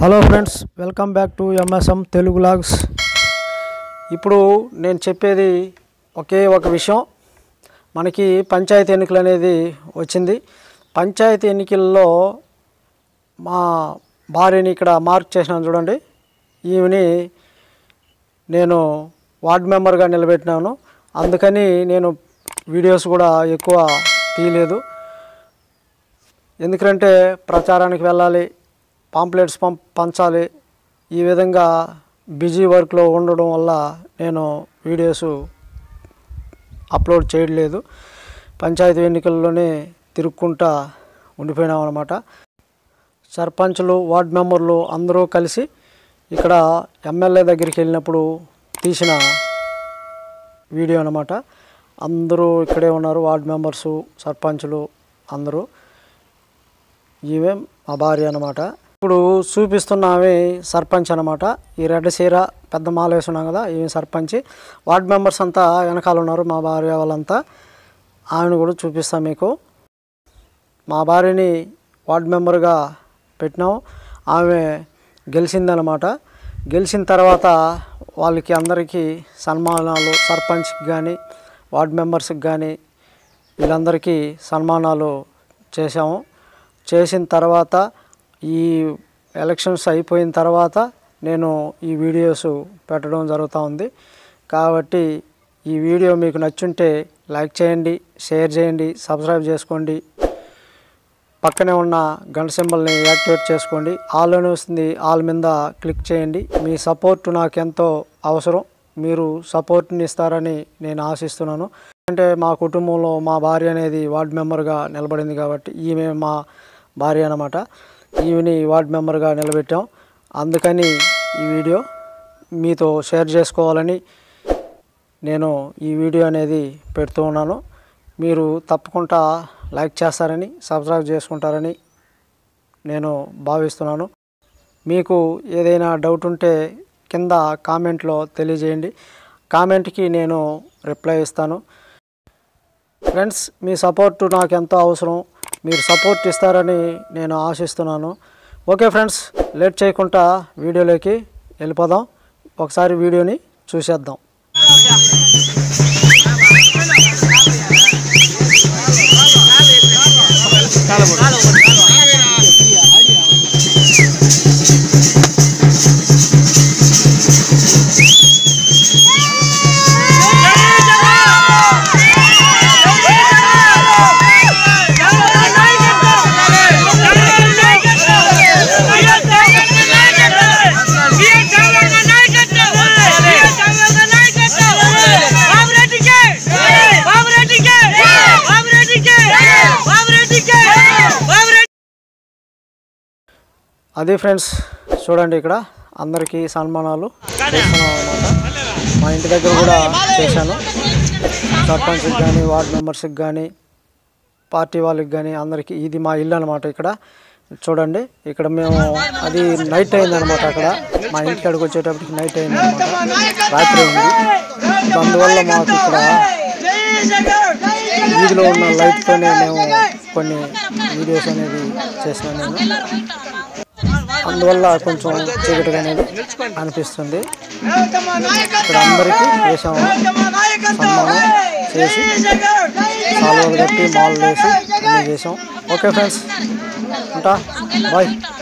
hello friends welcome back to MSM Telugu logs ఇప్పుడు నేను చెప్పేది ఒకే ఒక విషయం మనకి పంచాయతీ ఎన్నికలు అనేది వచ్చింది పంచాయతీ ఎన్నికల్లో మా భార్యని ఇక్కడ మార్క్ చేసినాను చూడండి ఈమెని నేను వార్డ్ మెంబర్గా నిలబెట్టినాను అందుకని నేను వీడియోస్ కూడా ఎక్కువ తీయలేదు ఎందుకంటే ప్రచారానికి వెళ్ళాలి పాంప్లెట్స్ పంప్ పంచాలి ఈ విధంగా బిజీ వర్క్లో ఉండడం వల్ల నేను వీడియోస్ అప్లోడ్ చేయలేదు పంచాయతీ ఎన్నికల్లోనే తిరుక్కుంటా ఉండిపోయినాం అనమాట సర్పంచులు వార్డ్ మెంబర్లు అందరూ కలిసి ఇక్కడ ఎమ్మెల్యే దగ్గరికి వెళ్ళినప్పుడు తీసిన వీడియో అనమాట అందరూ ఇక్కడే ఉన్నారు వార్డ్ మెంబర్సు సర్పంచులు అందరూ ఈమె మా భార్య అనమాట ఇప్పుడు చూపిస్తున్న ఆమె సర్పంచ్ అనమాట ఈ రెడ్ చీర పెద్ద మాల వేసున్నాం కదా ఈమె సర్పంచ్ వార్డ్ మెంబర్స్ అంతా వెనకాల ఉన్నారు మా భార్య వాళ్ళంతా ఆమెను కూడా చూపిస్తాం మీకు మా భార్యని వార్డ్ మెంబర్గా పెట్టినాం ఆమె గెలిచిందనమాట గెలిచిన తర్వాత వాళ్ళకి అందరికీ సన్మానాలు సర్పంచ్కి కానీ వార్డ్ మెంబర్స్కి కానీ వీళ్ళందరికీ సన్మానాలు చేశాము చేసిన తర్వాత ఈ ఎలక్షన్స్ అయిపోయిన తర్వాత నేను ఈ వీడియోస్ పెట్టడం జరుగుతూ ఉంది కాబట్టి ఈ వీడియో మీకు నచ్చుంటే లైక్ చేయండి షేర్ చేయండి సబ్స్క్రైబ్ చేసుకోండి పక్కనే ఉన్న గంట సింబల్ని యాక్టివేట్ చేసుకోండి ఆల్ అని వస్తుంది ఆల్ మీద క్లిక్ చేయండి మీ సపోర్ట్ నాకు ఎంతో అవసరం మీరు సపోర్ట్ని ఇస్తారని నేను ఆశిస్తున్నాను అంటే మా కుటుంబంలో మా భార్య అనేది వార్డ్ మెంబర్గా నిలబడింది కాబట్టి ఈమె మా భార్య అనమాట ఈమెని వార్డ్ మెంబర్గా నిలబెట్టాం అందుకని ఈ వీడియో మీతో షేర్ చేసుకోవాలని నేను ఈ వీడియో అనేది పెడుతూ ఉన్నాను మీరు తప్పకుండా లైక్ చేస్తారని సబ్స్క్రైబ్ చేసుకుంటారని నేను భావిస్తున్నాను మీకు ఏదైనా డౌట్ ఉంటే కింద కామెంట్లో తెలియజేయండి కామెంట్కి నేను రిప్లై ఇస్తాను ఫ్రెండ్స్ మీ సపోర్ట్ నాకు ఎంతో అవసరం మీరు సపోర్ట్ ఇస్తారని నేను ఆశిస్తున్నాను ఓకే ఫ్రెండ్స్ లేట్ చేయకుండా వీడియోలోకి వెళ్ళిపోదాం ఒకసారి వీడియోని చూసేద్దాం అదే ఫ్రెండ్స్ చూడండి ఇక్కడ అందరికీ సన్మానాలు చేస్తున్నాం అనమాట మా ఇంటి దగ్గర కూడా చేశాను సర్పంచ్కి కానీ వార్డ్ మెంబర్స్కి కానీ పార్టీ వాళ్ళకి కానీ అందరికీ ఇది మా ఇల్లు అనమాట ఇక్కడ చూడండి ఇక్కడ మేము అది నైట్ అయిందనమాట అక్కడ మా ఇంటి కాడికి వచ్చేటప్పటికి నైట్ అయింది అనమాట రాత్రి అయింది అందువల్ల మాకు ఇక్కడ వీధిలో ఉన్న లైట్తోనే మేము కొన్ని వీడియోస్ అనేది చేసినాను నేను అందువల్ల కొంచెం చీకటిగా అనేది అనిపిస్తుంది ఇక్కడ అందరికీ వేసాము సన్మానం చేసి సాల్వాలు కట్టి మాల్ వేసి అన్నీ చేసాం ఓకే ఫ్రెండ్స్ ఉంటా బాయ్